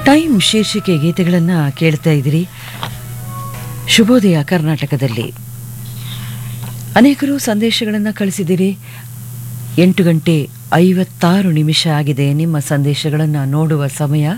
time ಶೀರ್ಷಿಕೆ ಗೀತೆಗಳನ್ನು ಕೇಳ್ತಾ ಇದ್ದೀರಿ ಶುಭೋದಯ ಕರ್ನಾಟಕದಲ್ಲಿ ಅನೇಕರು ಸಂದೇಶಗಳನ್ನು ಕಳಿಸಿದ್ದೀರಿ ಎಂಟು ಗಂಟೆ ಐವತ್ತಾರು ನಿಮಿಷ ಆಗಿದೆ ನಿಮ್ಮ ಸಂದೇಶಗಳನ್ನು ನೋಡುವ ಸಮಯ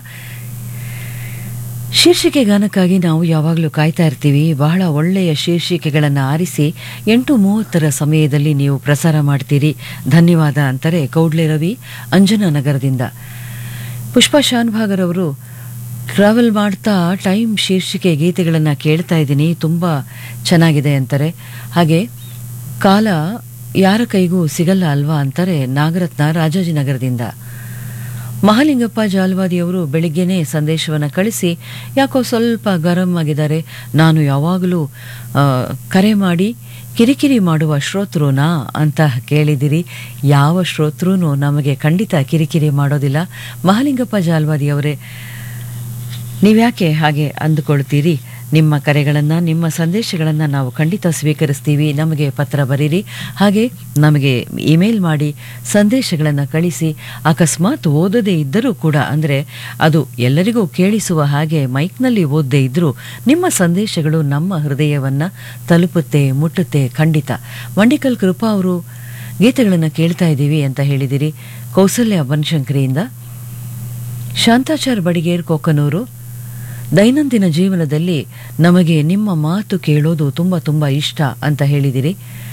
ಶೀರ್ಷಿಕೆ ಗಾನಕ್ಕಾಗಿ ನಾವು ಯಾವಾಗಲೂ ಕಾಯ್ತಾ ಇರ್ತೀವಿ ಬಹಳ ಒಳ್ಳೆಯ ಶೀರ್ಷಿಕೆಗಳನ್ನು ಆರಿಸಿ ಎಂಟು ಮೂವತ್ತರ ಸಮಯದಲ್ಲಿ ನೀವು ಪ್ರಸಾರ ಮಾಡ್ತೀರಿ ಧನ್ಯವಾದ ಅಂತಾರೆ ಕೌಡ್ಲೆ ರವಿ ಅಂಜನಾ ನಗರದಿಂದ ಪುಷ್ಪಾ ಶಾನ್ಭಾಗರ್ ಅವರು ಟ್ರಾವೆಲ್ ಮಾಡ್ತಾ ಟೈಮ್ ಶೀರ್ಷಿಕೆ ಗೀತೆಗಳನ್ನು ಕೇಳ್ತಾ ಇದ್ದೀನಿ ತುಂಬ ಚೆನ್ನಾಗಿದೆ ಅಂತಾರೆ ಹಾಗೆ ಕಾಲ ಯಾರ ಕೈಗೂ ಸಿಗಲ್ಲ ಅಲ್ವಾ ಅಂತಾರೆ ನಾಗರತ್ನ ರಾಜಾಜಿನಗರದಿಂದ ಮಹಾಲಿಂಗಪ್ಪ ಜಾಲ್ವಾದಿಯವರು ಬೆಳಿಗ್ಗೆನೇ ಸಂದೇಶವನ್ನು ಕಳಿಸಿ ಯಾಕೋ ಸ್ವಲ್ಪ ಗರಂ ಆಗಿದ್ದಾರೆ ನಾನು ಯಾವಾಗಲೂ ಆ, ಕರೆ ಮಾಡಿ ಕಿರಿಕಿರಿ ಮಾಡುವ ಶ್ರೋತೃನಾ ಅಂತ ಕೇಳಿದಿರಿ ಯಾವ ಶ್ರೋತೃನೂ ನಮಗೆ ಖಂಡಿತ ಕಿರಿಕಿರಿ ಮಾಡೋದಿಲ್ಲ ಮಹಾಲಿಂಗಪ್ಪ ಜಾಲ್ವಾದಿಯವರೇ ನೀವ್ಯಾಕೆ ಹಾಗೆ ಅಂದುಕೊಳ್ತೀರಿ ನಿಮ್ಮ ಕರೆಗಳನ್ನು ನಿಮ್ಮ ಸಂದೇಶಗಳನ್ನು ನಾವು ಖಂಡಿತ ಸ್ವೀಕರಿಸ್ತೀವಿ ನಮಗೆ ಪತ್ರ ಬರೀರಿ ಹಾಗೆ ನಮಗೆ ಇಮೇಲ್ ಮಾಡಿ ಸಂದೇಶಗಳನ್ನು ಕಳಿಸಿ ಅಕಸ್ಮಾತ್ ಓದದೇ ಇದ್ದರೂ ಕೂಡ ಅಂದರೆ ಅದು ಎಲ್ಲರಿಗೂ ಕೇಳಿಸುವ ಹಾಗೆ ಮೈಕ್ನಲ್ಲಿ ಓದದೇ ಇದ್ದರೂ ನಿಮ್ಮ ಸಂದೇಶಗಳು ನಮ್ಮ ಹೃದಯವನ್ನು ತಲುಪುತ್ತೆ ಮುಟ್ಟುತ್ತೆ ಖಂಡಿತ ಮಂಡಿಕಲ್ ಕೃಪಾ ಅವರು ಗೀತೆಗಳನ್ನು ಕೇಳ್ತಾ ಇದ್ದೀವಿ ಅಂತ ಹೇಳಿದಿರಿ ಕೌಸಲ್ಯ ಬನಶಂಕರಿಯಿಂದ ಶಾಂತಾಚಾರ್ ಬಡಿಗೇರ್ ಕೊಕ್ಕನೂರು ದೈನಂದಿನ ಜೀವನದಲ್ಲಿ ನಮಗೆ ನಿಮ್ಮ ಮಾತು ಕೇಳೋದು ತುಂಬ ತುಂಬ ಇಷ್ಟ ಅಂತ ಹೇಳಿದಿರಿ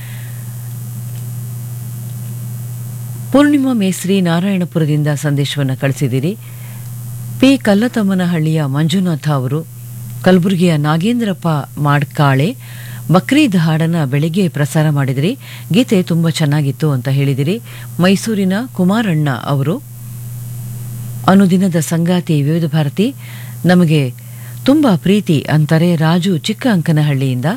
ಪೂರ್ಣಿಮಾ ಮೇಸ್ರಿ ನಾರಾಯಣಪುರದಿಂದ ಸಂದೇಶವನ್ನು ಕಳಿಸಿದಿರಿ ಪಿ ಕಲ್ಲತಮ್ಮನಹಳ್ಳಿಯ ಮಂಜುನಾಥ ಅವರು ಕಲಬುರಗಿಯ ನಾಗೇಂದ್ರಪ್ಪ ಮಾಡ್ಕಾಳೆ ಬಕ್ರೀದ್ ಹಾಡನ್ನ ಬೆಳಿಗ್ಗೆ ಪ್ರಸಾರ ಮಾಡಿದಿರಿ ಗೀತೆ ತುಂಬ ಚೆನ್ನಾಗಿತ್ತು ಅಂತ ಹೇಳಿದಿರಿ ಮೈಸೂರಿನ ಕುಮಾರಣ್ಣ ಅವರು ಅನುದಿನದ ಸಂಗಾತಿ ವಿವಿಧ ಭಾರತಿ ನಮಗೆ ತುಂಬ ಪ್ರೀತಿ ಅಂತಾರೆ ರಾಜು ಚಿಕ್ಕ ಅಂಕನಹಳ್ಳಿಯಿಂದ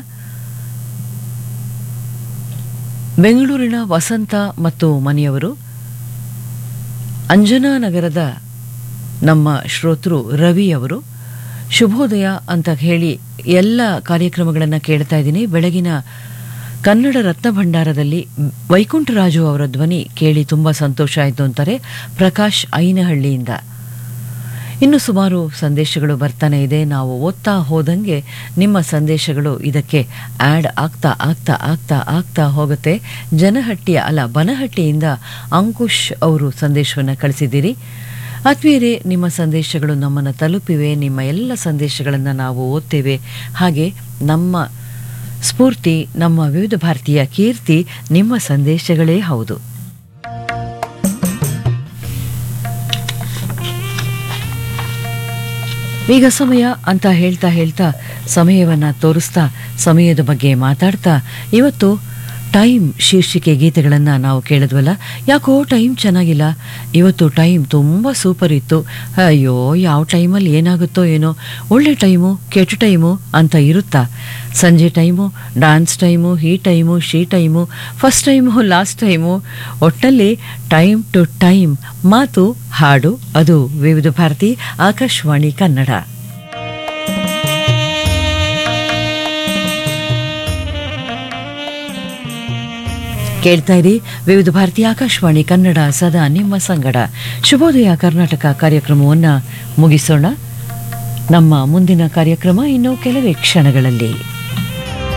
ಬೆಂಗಳೂರಿನ ವಸಂತ ಮತ್ತು ಮನೆಯವರು ಅಂಜನಾ ನಗರದ ನಮ್ಮ ಶ್ರೋತೃ ರವಿ ಅವರು ಶುಭೋದಯ ಅಂತ ಹೇಳಿ ಎಲ್ಲ ಕಾರ್ಯಕ್ರಮಗಳನ್ನು ಕೇಳ್ತಾ ಇದ್ದೀನಿ ಬೆಳಗಿನ ಕನ್ನಡ ರತ್ನ ಭಂಡಾರದಲ್ಲಿ ವೈಕುಂಠರಾಜು ಅವರ ಧ್ವನಿ ಕೇಳಿ ತುಂಬ ಸಂತೋಷ ಆಯಿತು ಅಂತಾರೆ ಪ್ರಕಾಶ್ ಐನಹಳ್ಳಿಯಿಂದ ಇನ್ನು ಸುಮಾರು ಸಂದೇಶಗಳು ಬರ್ತಾನೆ ಇದೆ ನಾವು ಓದ್ತಾ ಹೋದಂಗೆ ನಿಮ್ಮ ಸಂದೇಶಗಳು ಇದಕ್ಕೆ ಆ್ಯಡ್ ಆಗ್ತಾ ಆಗ್ತಾ ಆಗ್ತಾ ಆಗ್ತಾ ಹೋಗುತ್ತೆ ಜನಹಟ್ಟಿಯ ಅಲ್ಲ ಬನಹಟ್ಟಿಯಿಂದ ಅಂಕುಶ್ ಅವರು ಸಂದೇಶವನ್ನು ಕಳಿಸಿದ್ದೀರಿ ಆತ್ಮೀಯರೇ ನಿಮ್ಮ ಸಂದೇಶಗಳು ನಮ್ಮನ್ನು ತಲುಪಿವೆ ನಿಮ್ಮ ಎಲ್ಲ ಸಂದೇಶಗಳನ್ನು ನಾವು ಓದ್ತೇವೆ ಹಾಗೆ ನಮ್ಮ ಸ್ಫೂರ್ತಿ ನಮ್ಮ ವಿವಿಧ ಭಾರತೀಯ ಕೀರ್ತಿ ನಿಮ್ಮ ಸಂದೇಶಗಳೇ ಹೌದು ಈಗ ಸಮಯ ಅಂತ ಹೇಳ್ತಾ ಹೇಳ್ತಾ ಸಮಯವನ್ನು ತೋರಿಸ್ತಾ ಸಮಯದ ಬಗ್ಗೆ ಮಾತಾಡ್ತಾ ಇವತ್ತು ಟೈಮ್ ಶೀರ್ಷಿಕೆ ಗೀತೆಗಳನ್ನು ನಾವು ಕೇಳಿದ್ವಲ್ಲ ಯಾಕೋ ಟೈಮ್ ಚೆನ್ನಾಗಿಲ್ಲ ಇವತ್ತು ಟೈಮ್ ತುಂಬ ಸೂಪರ್ ಇತ್ತು ಅಯ್ಯೋ ಯಾವ ಟೈಮಲ್ಲಿ ಏನಾಗುತ್ತೋ ಏನೋ ಒಳ್ಳೆ ಟೈಮು ಕೆಟ್ಟ ಟೈಮು ಅಂತ ಇರುತ್ತಾ ಸಂಜೆ ಟೈಮು ಡಾನ್ಸ್ ಟೈಮು ಈ ಟೈಮು ಶೀ time first time last time ಒಟ್ಟಲ್ಲಿ ಟೈಮ್ ಟು ಟೈಮ್ ಮಾತು ಹಾಡು ಅದು ವಿವಿಧ ಭಾರತಿ ಆಕಾಶವಾಣಿ ಕನ್ನಡ ಕೇಳ್ತಾ ಇರಿ ವಿವಿಧ ಭಾರತಿ ಆಕಾಶವಾಣಿ ಕನ್ನಡ ಸದಾ ನಿಮ್ಮ ಸಂಗಡ ಶುಭೋದಯ ಕರ್ನಾಟಕ ಕಾರ್ಯಕ್ರಮವನ್ನು ಮುಗಿಸೋಣ ನಮ್ಮ ಮುಂದಿನ ಕಾರ್ಯಕ್ರಮ ಇನ್ನು ಕೆಲವೇ ಕ್ಷಣಗಳಲ್ಲಿ